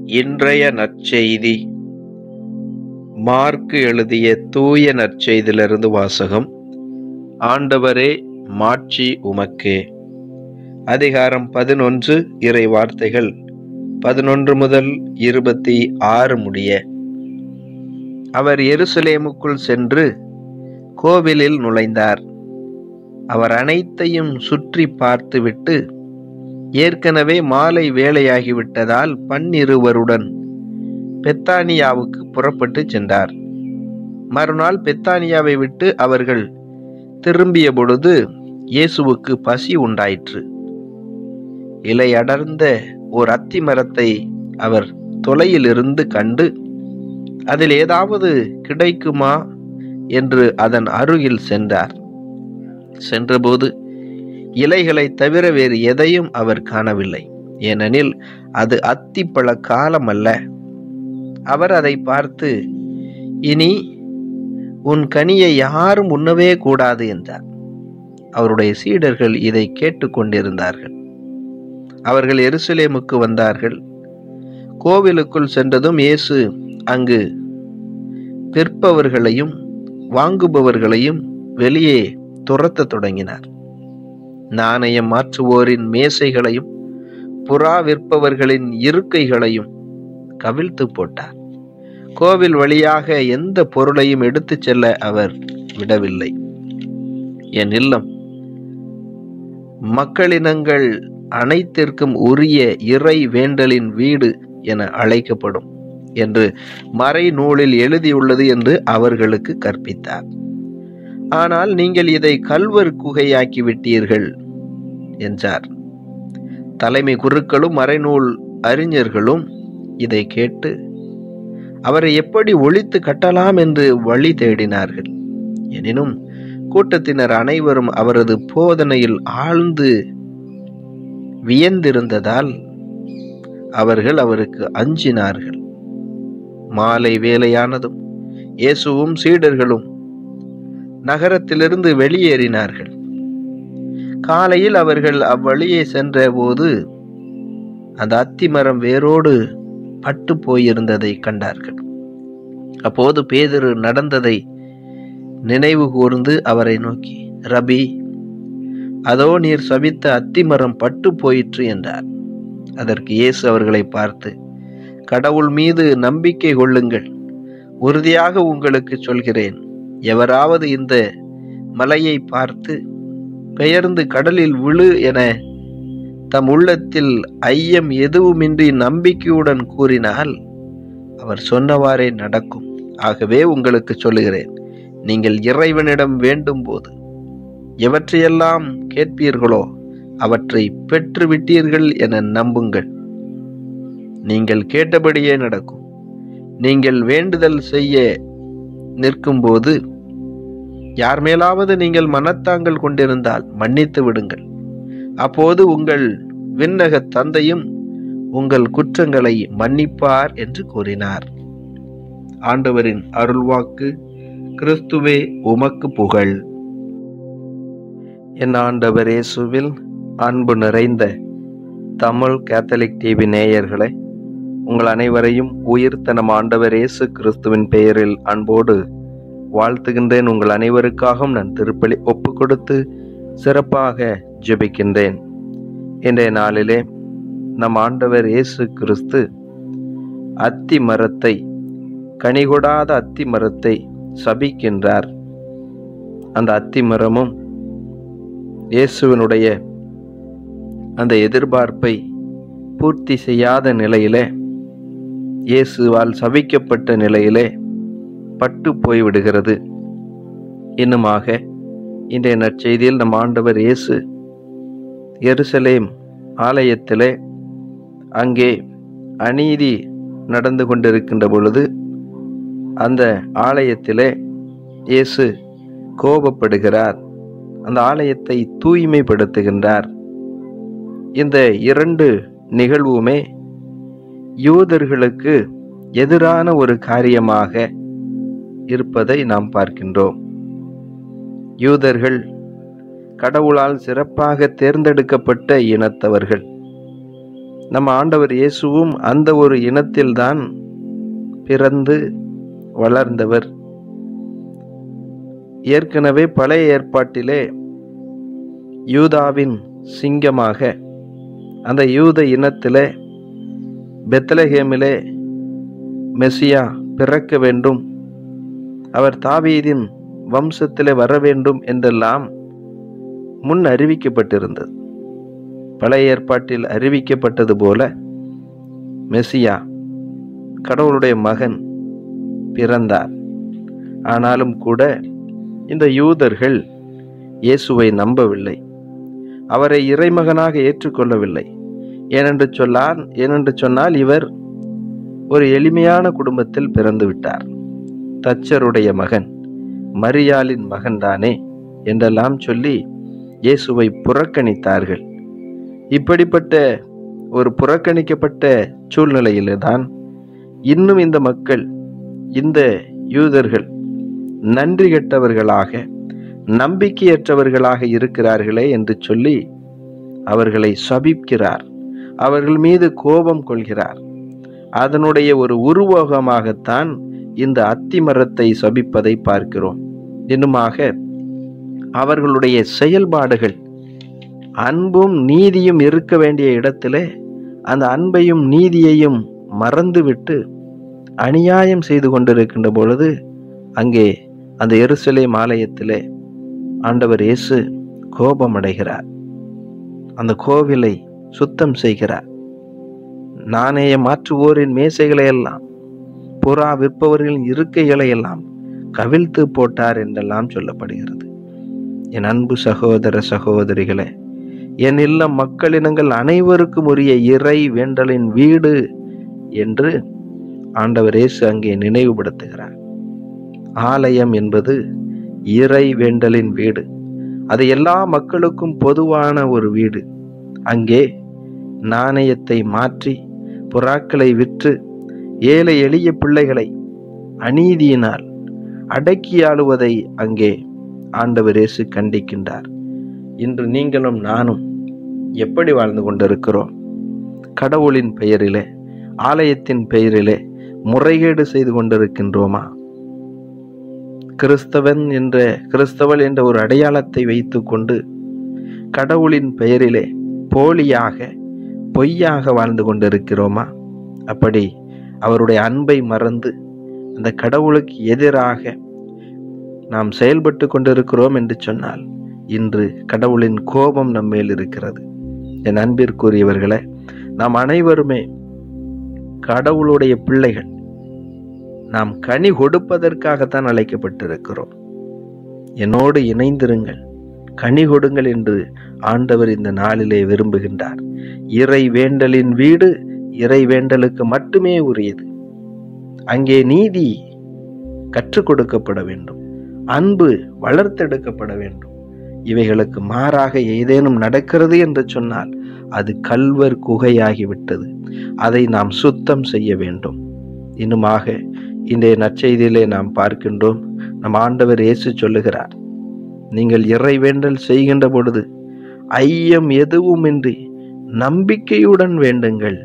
இன்றைய நற்செய்தி மார்க்கு எழுதிய தூய நற்செய்தியிலிருந்து வாசகம் ஆண்டவரே மாட்சி உமக்கே அதிகாரம் பதினொன்று இறை வார்த்தைகள் பதினொன்று முதல் இருபத்தி ஆறு முடிய அவர் எருசலேமுக்குள் சென்று கோவிலில் நுழைந்தார் அவர் அனைத்தையும் சுற்றி பார்த்துவிட்டு ஏற்கனவே மாலை வேலையாகிவிட்டதால் பன்னிருவருடன் பெத்தானியாவுக்கு புறப்பட்டு சென்றார் மறுநாள் பெத்தானியாவை விட்டு அவர்கள் திரும்பிய பொழுது இயேசுவுக்கு பசி உண்டாயிற்று இலை அடர்ந்த ஓர் அத்தி மரத்தை அவர் தொலையிலிருந்து கண்டு அதில் ஏதாவது கிடைக்குமா என்று அதன் அருகில் சென்றார் சென்றபோது இலைகளை தவிர வேறு எதையும் அவர் காணவில்லை ஏனெனில் அது அத்திப்பழ காலம் அல்ல அவர் அதை பார்த்து இனி உன் கனியை யாரும் உண்ணவே கூடாது என்றார் அவருடைய சீடர்கள் இதை கேட்டுக்கொண்டிருந்தார்கள் அவர்கள் எருசலேமுக்கு வந்தார்கள் கோவிலுக்குள் சென்றதும் இயேசு அங்கு விற்பவர்களையும் வாங்குபவர்களையும் வெளியே துரத்த தொடங்கினார் நாணயம் மாற்றுவோரின் மேசைகளையும் புறா விற்பவர்களின் இருக்கைகளையும் கவிழ்த்து போட்டார் கோவில் வழியாக எந்த பொருளையும் எடுத்துச் செல்ல அவர் விடவில்லை என் இல்லம் மக்களினங்கள் அனைத்திற்கும் உரிய இறை வேண்டலின் வீடு என அழைக்கப்படும் என்று மறை நூலில் எழுதியுள்ளது என்று அவர்களுக்கு கற்பித்தார் ஆனால் நீங்கள் இதை கல்வர் குகையாக்கி விட்டீர்கள் என்றார் தலைமை குருக்களும் மறைநூல் அறிஞர்களும் இதை கேட்டு அவரை எப்படி ஒழித்து கட்டலாம் என்று வழி தேடினார்கள் எனினும் கூட்டத்தினர் அனைவரும் அவரது போதனையில் ஆழ்ந்து வியந்திருந்ததால் அவர்கள் அவருக்கு அஞ்சினார்கள் மாலை வேலையானதும் இயேசுவும் சீடர்களும் நகரத்திலிருந்து வெளியேறினார்கள் காலையில் அவர்கள் அவ்வழியே சென்ற போது அந்த அத்திமரம் வேரோடு பட்டு போயிருந்ததை கண்டார்கள் அப்போது பேதுரு நடந்ததை நினைவு கூர்ந்து அவரை நோக்கி ரபி அதோ நீர் சபித்த அத்திமரம் பட்டு போயிற்று என்றார் அதற்கு இயேசு அவர்களை பார்த்து கடவுள் மீது நம்பிக்கை கொள்ளுங்கள் உறுதியாக உங்களுக்கு சொல்கிறேன் எவராவது இந்த மலையை பார்த்து பெயர்ந்து கடலில் விழு என தம் உள்ளத்தில் ஐயம் எதுவுமின்றி நம்பிக்கையுடன் கூறினால் அவர் சொன்னவாறே நடக்கும் ஆகவே உங்களுக்கு சொல்லுகிறேன் நீங்கள் இறைவனிடம் வேண்டும் போது எவற்றையெல்லாம் கேட்பீர்களோ அவற்றை பெற்று விட்டீர்கள் என நம்புங்கள் நீங்கள் கேட்டபடியே நடக்கும் நீங்கள் வேண்டுதல் செய்ய நிற்கும்போது யார் மேலாவது நீங்கள் மனத்தாங்கள் கொண்டிருந்தால் மன்னித்து விடுங்கள் அப்போது உங்கள் விண்ணக தந்தையும் உங்கள் குற்றங்களை மன்னிப்பார் என்று கூறினார் ஆண்டவரின் அருள்வாக்கு கிறிஸ்துவே உமக்கு புகழ் என் ஆண்டவர் இயேசுவில் அன்பு நிறைந்த தமிழ் கேத்தலிக் டிவி நேயர்களை உங்கள் அனைவரையும் உயிர்த்த நம் ஆண்டவர் இயேசு கிறிஸ்துவின் பெயரில் அன்போடு வாழ்த்துகின்றேன் உங்கள் அனைவருக்காகவும் நான் திருப்பலி ஒப்பு கொடுத்து சிறப்பாக ஜெபிக்கின்றேன் இன்றைய நாளிலே நம் ஆண்டவர் இயேசு கிறிஸ்து அத்தி மரத்தை கனிகொடாத அத்தி மரத்தை சபிக்கின்றார் அந்த அத்தி மரமும் இயேசுவினுடைய அந்த எதிர்பார்ப்பை பூர்த்தி செய்யாத நிலையிலே இயேசுவால் சபிக்கப்பட்ட நிலையிலே பட்டு போய்விடுகிறது இன்னுமாக இன்றைய நற்செய்தியில் நம் ஆண்டவர் இயேசு எருசலேம் ஆலயத்திலே அங்கே அநீதி நடந்து கொண்டிருக்கின்ற பொழுது அந்த ஆலயத்திலே இயேசு கோபப்படுகிறார் அந்த ஆலயத்தை தூய்மைப்படுத்துகின்றார் இந்த இரண்டு நிகழ்வுமே யூதர்களுக்கு எதிரான ஒரு காரியமாக இருப்பதை நாம் பார்க்கின்றோம் யூதர்கள் கடவுளால் சிறப்பாக தேர்ந்தெடுக்கப்பட்ட இனத்தவர்கள் நம்ம ஆண்டவர் இயேசுவும் அந்த ஒரு இனத்தில்தான் பிறந்து வளர்ந்தவர் ஏற்கனவே பழைய ஏற்பாட்டிலே யூதாவின் சிங்கமாக அந்த யூத இனத்திலே பெத்லஹேமிலே மெசியா பிறக்க வேண்டும் அவர் தாவீதின் வம்சத்திலே வர வேண்டும் என்றெல்லாம் முன் அறிவிக்கப்பட்டிருந்தது பழைய ஏற்பாட்டில் அறிவிக்கப்பட்டது போல மெசியா கடவுளுடைய மகன் பிறந்தார் ஆனாலும் கூட இந்த யூதர்கள் இயேசுவை நம்பவில்லை அவரை இறைமகனாக ஏற்றுக்கொள்ளவில்லை ஏனென்று சொல்லால் ஏனென்று சொன்னால் இவர் ஒரு எளிமையான குடும்பத்தில் பிறந்து விட்டார் தச்சருடைய மகன் மரியாளின் மகன்தானே என்றெல்லாம் சொல்லி இயேசுவை புறக்கணித்தார்கள் இப்படிப்பட்ட ஒரு புறக்கணிக்கப்பட்ட சூழ்நிலையில்தான் இன்னும் இந்த மக்கள் இந்த யூதர்கள் நன்றி கெட்டவர்களாக நம்பிக்கையற்றவர்களாக இருக்கிறார்களே என்று சொல்லி அவர்களை சபிக்கிறார் அவர்கள் மீது கோபம் கொள்கிறார் அதனுடைய ஒரு உருவகமாகத்தான் இந்த அத்தி மரத்தை சபிப்பதை பார்க்கிறோம் இன்னுமாக அவர்களுடைய செயல்பாடுகள் அன்பும் நீதியும் இருக்க வேண்டிய இடத்திலே அந்த அன்பையும் நீதியையும் மறந்துவிட்டு அநியாயம் செய்து கொண்டிருக்கின்ற பொழுது அங்கே அந்த எருசலேம் ஆலயத்திலே ஆண்டவர் இயேசு கோபமடைகிறார் அந்த கோவிலை சுத்தம் செய்கிறார் நாணய மாற்றுவோரின் மேசைகளை எல்லாம் புறா விற்பவர்களின் இருக்கைகளை எல்லாம் கவிழ்த்து போட்டார் என்றெல்லாம் சொல்லப்படுகிறது என் அன்பு சகோதர சகோதரிகளே என் இல்லம் மக்களினங்கள் அனைவருக்கும் உரிய இறை வேண்டலின் வீடு என்று ஆண்டவர் இயேசு அங்கே நினைவுபடுத்துகிறார் ஆலயம் என்பது இறை வேண்டலின் வீடு அது எல்லா மக்களுக்கும் பொதுவான ஒரு வீடு அங்கே நாணயத்தை மாற்றி புறாக்களை விற்று ஏழை எளிய பிள்ளைகளை அநீதியினால் அடக்கி ஆளுவதை அங்கே ஆண்டவர் இயேசு கண்டிக்கின்றார் இன்று நீங்களும் நானும் எப்படி வாழ்ந்து கொண்டிருக்கிறோம் கடவுளின் பெயரிலே ஆலயத்தின் பெயரிலே முறைகேடு செய்து கொண்டிருக்கின்றோமா கிறிஸ்தவன் என்ற கிறிஸ்தவள் என்ற ஒரு அடையாளத்தை வைத்துக்கொண்டு கடவுளின் பெயரிலே போலியாக பொய்யாக வாழ்ந்து கொண்டிருக்கிறோமா அப்படி அவருடைய அன்பை மறந்து அந்த கடவுளுக்கு எதிராக நாம் செயல்பட்டு கொண்டிருக்கிறோம் என்று சொன்னால் இன்று கடவுளின் கோபம் நம்மேல் இருக்கிறது என் அன்பிற்குரியவர்களே நாம் அனைவருமே கடவுளுடைய பிள்ளைகள் நாம் கனி கொடுப்பதற்காகத்தான் அழைக்கப்பட்டிருக்கிறோம் என்னோடு இணைந்திருங்கள் கனி கொடுங்கள் என்று ஆண்டவர் இந்த நாளிலே விரும்புகின்றார் இறை வேண்டலின் வீடு இறை வேண்டலுக்கு மட்டுமே உரியது அங்கே நீதி கற்றுக் கொடுக்கப்பட வேண்டும் அன்பு வளர்த்தெடுக்கப்பட வேண்டும் இவைகளுக்கு மாறாக ஏதேனும் நடக்கிறது என்று சொன்னால் அது கல்வர் குகையாகிவிட்டது அதை நாம் சுத்தம் செய்ய வேண்டும் இன்னுமாக இன்றைய நற்செய்தியிலே நாம் பார்க்கின்றோம் நம் ஆண்டவர் இயேசு சொல்லுகிறார் நீங்கள் இறை வேண்டல் செய்கின்ற பொழுது ஐயம் எதுவுமின்றி நம்பிக்கையுடன் வேண்டுங்கள்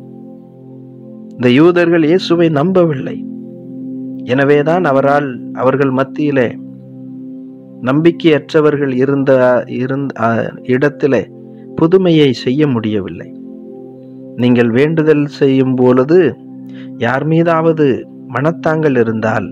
இந்த யூதர்கள் இயேசுவை நம்பவில்லை எனவேதான் அவரால் அவர்கள் மத்தியிலே நம்பிக்கையற்றவர்கள் இருந்த இருந்த இடத்திலே புதுமையை செய்ய முடியவில்லை நீங்கள் வேண்டுதல் செய்யும் பொழுது யார் மீதாவது மனத்தாங்கள் இருந்தால்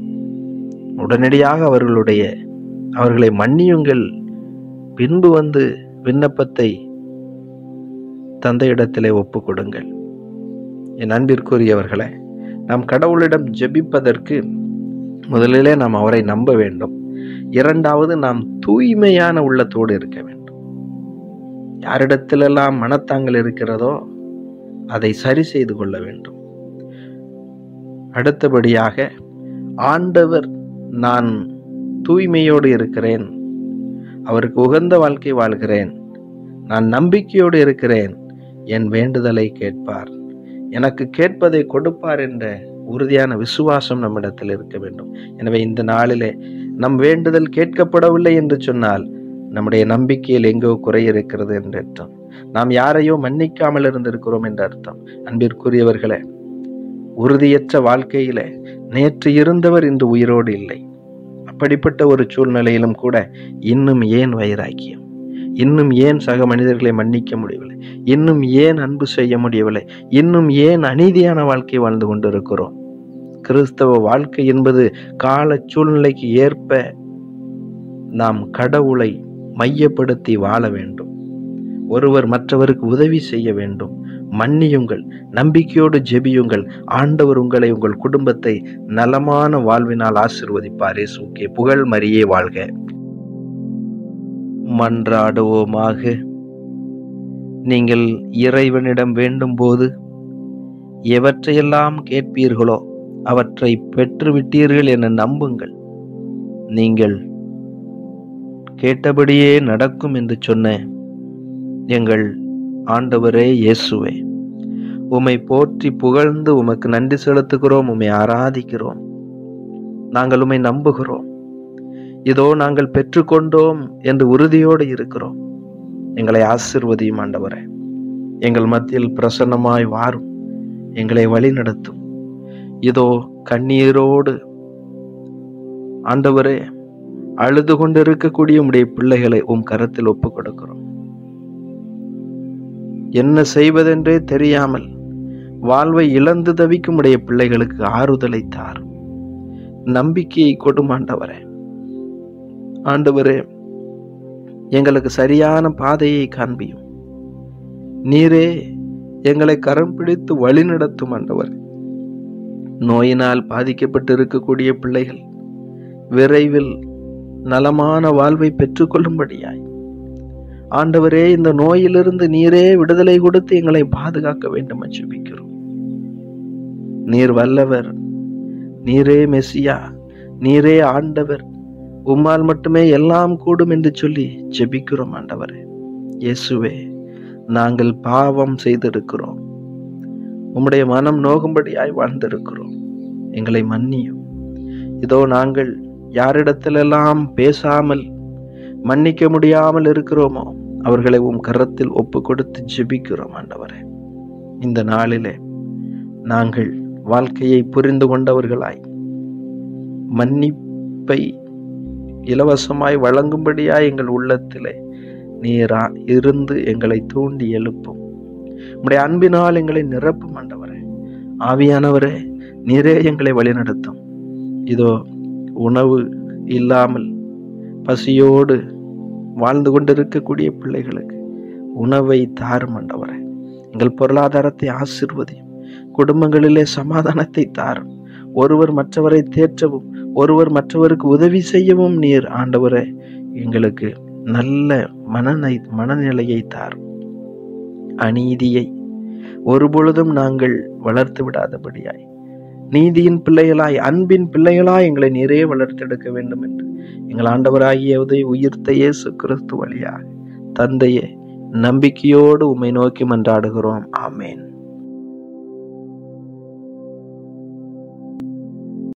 உடனடியாக அவர்களுடைய அவர்களை மன்னியுங்கள் பின்பு வந்து விண்ணப்பத்தை தந்தையிடத்திலே ஒப்பு கொடுங்கள் என் அன்பிற்குரியவர்களே நாம் கடவுளிடம் ஜெபிப்பதற்கு முதலிலே நாம் அவரை நம்ப வேண்டும் இரண்டாவது நாம் தூய்மையான உள்ளத்தோடு இருக்க வேண்டும் யாரிடத்திலெல்லாம் மனத்தாங்கள் இருக்கிறதோ அதை சரி செய்து கொள்ள வேண்டும் அடுத்தபடியாக ஆண்டவர் நான் தூய்மையோடு இருக்கிறேன் அவருக்கு உகந்த வாழ்க்கை வாழ்கிறேன் நான் நம்பிக்கையோடு இருக்கிறேன் என் வேண்டுதலை கேட்பார் எனக்கு கேட்பதை கொடுப்பார் என்ற உறுதியான விசுவாசம் நம்மிடத்தில் இருக்க வேண்டும் எனவே இந்த நாளிலே நம் வேண்டுதல் கேட்கப்படவில்லை என்று சொன்னால் நம்முடைய நம்பிக்கையில் எங்கோ குறை இருக்கிறது என்று அர்த்தம் நாம் யாரையோ மன்னிக்காமல் இருந்திருக்கிறோம் என்று அர்த்தம் அன்பிற்குரியவர்களே உறுதியற்ற வாழ்க்கையில நேற்று இருந்தவர் இன்று உயிரோடு இல்லை அப்படிப்பட்ட ஒரு சூழ்நிலையிலும் கூட இன்னும் ஏன் வைராக்கியம் இன்னும் ஏன் சக மனிதர்களை மன்னிக்க முடியவில்லை இன்னும் ஏன் அன்பு செய்ய முடியவில்லை இன்னும் ஏன் அநீதியான வாழ்க்கை வாழ்ந்து கொண்டிருக்கிறோம் கிறிஸ்தவ வாழ்க்கை என்பது கால சூழ்நிலைக்கு ஏற்ப நாம் கடவுளை மையப்படுத்தி வாழ வேண்டும் ஒருவர் மற்றவருக்கு உதவி செய்ய வேண்டும் மன்னியுங்கள் நம்பிக்கையோடு ஜெபியுங்கள் ஆண்டவர் உங்களை உங்கள் குடும்பத்தை நலமான வாழ்வினால் ஆசிர்வதிப்பார் இயேசுக்கே புகழ் மரியே வாழ்க மன்றாடுவோமாக நீங்கள் இறைவனிடம் வேண்டும் போது எவற்றையெல்லாம் கேட்பீர்களோ அவற்றை பெற்றுவிட்டீர்கள் என நம்புங்கள் நீங்கள் கேட்டபடியே நடக்கும் என்று சொன்ன எங்கள் ஆண்டவரே இயேசுவே உம்மை போற்றி புகழ்ந்து உமக்கு நன்றி செலுத்துகிறோம் உம்மை ஆராதிக்கிறோம் நாங்கள் உம்மை நம்புகிறோம் இதோ நாங்கள் பெற்றுக்கொண்டோம் என்று உறுதியோடு இருக்கிறோம் எங்களை ஆசிர்வதியும் ஆண்டவரே எங்கள் மத்தியில் பிரசன்னமாய் வாரும் எங்களை வழி நடத்தும் இதோ கண்ணீரோடு ஆண்டவரே அழுது கொண்டு இருக்கக்கூடிய உம்முடைய பிள்ளைகளை உம் கரத்தில் ஒப்புக் கொடுக்கிறோம் என்ன செய்வதென்றே தெரியாமல் வாழ்வை இழந்து தவிக்கும் உடைய பிள்ளைகளுக்கு ஆறுதலை தாரும் நம்பிக்கையை கொடும் ஆண்டவரே ஆண்டவரே எங்களுக்கு சரியான பாதையை காண்பியும் நீரே எங்களை கரம் பிடித்து வழி நடத்தும் ஆண்டவர் நோயினால் பாதிக்கப்பட்டு இருக்கக்கூடிய பிள்ளைகள் விரைவில் நலமான வாழ்வை பெற்றுக்கொள்ளும்படியாய் ஆண்டவரே இந்த நோயிலிருந்து நீரே விடுதலை கொடுத்து எங்களை பாதுகாக்க வேண்டும் ஜெபிக்கிறோம் நீர் வல்லவர் நீரே மெசியா நீரே ஆண்டவர் உம்மால் மட்டுமே எல்லாம் கூடும் என்று சொல்லி ஜெபிக்கிறோம் ஆண்டவரே இயேசுவே நாங்கள் பாவம் செய்திருக்கிறோம் உம்முடைய மனம் நோகும்படியாய் வாழ்ந்திருக்கிறோம் எங்களை மன்னியும் இதோ நாங்கள் யாரிடத்திலெல்லாம் பேசாமல் மன்னிக்க முடியாமல் இருக்கிறோமோ அவர்களை உம் கரத்தில் ஒப்பு கொடுத்து ஜெபிக்கிறோம் ஆண்டவரே இந்த நாளிலே நாங்கள் வாழ்க்கையை புரிந்து கொண்டவர்களாய் மன்னிப்பை இலவசமாய் வழங்கும்படியாய் எங்கள் உள்ளத்திலே நீரா இருந்து எங்களை தூண்டி எழுப்பும் உம்முடைய அன்பினால் எங்களை நிரப்பும் ஆண்டவரே ஆவியானவரே நீரே எங்களை வழிநடத்தும் இதோ உணவு இல்லாமல் பசியோடு வாழ்ந்து கொண்டிருக்கக்கூடிய பிள்ளைகளுக்கு உணவை தாரும் ஆண்டவரே எங்கள் பொருளாதாரத்தை ஆசிர்வதியும் குடும்பங்களிலே சமாதானத்தை தாரும் ஒருவர் மற்றவரை தேற்றவும் ஒருவர் மற்றவருக்கு உதவி செய்யவும் நீர் ஆண்டவரே எங்களுக்கு நல்ல மனநிலை மனநிலையை தாரும் அநீதியை ஒருபொழுதும் நாங்கள் வளர்த்து விடாதபடியாய் நீதியின் பிள்ளைகளாய் அன்பின் பிள்ளைகளாய் எங்களை நிறைய வளர்த்தெடுக்க வேண்டும் என்று எங்கள் ஆண்டவராகிய உதவி உயிர்த்த இயேசு கிறிஸ்து வழியாக தந்தையே நம்பிக்கையோடு உம்மை நோக்கி மன்றாடுகிறோம் ஆமேன்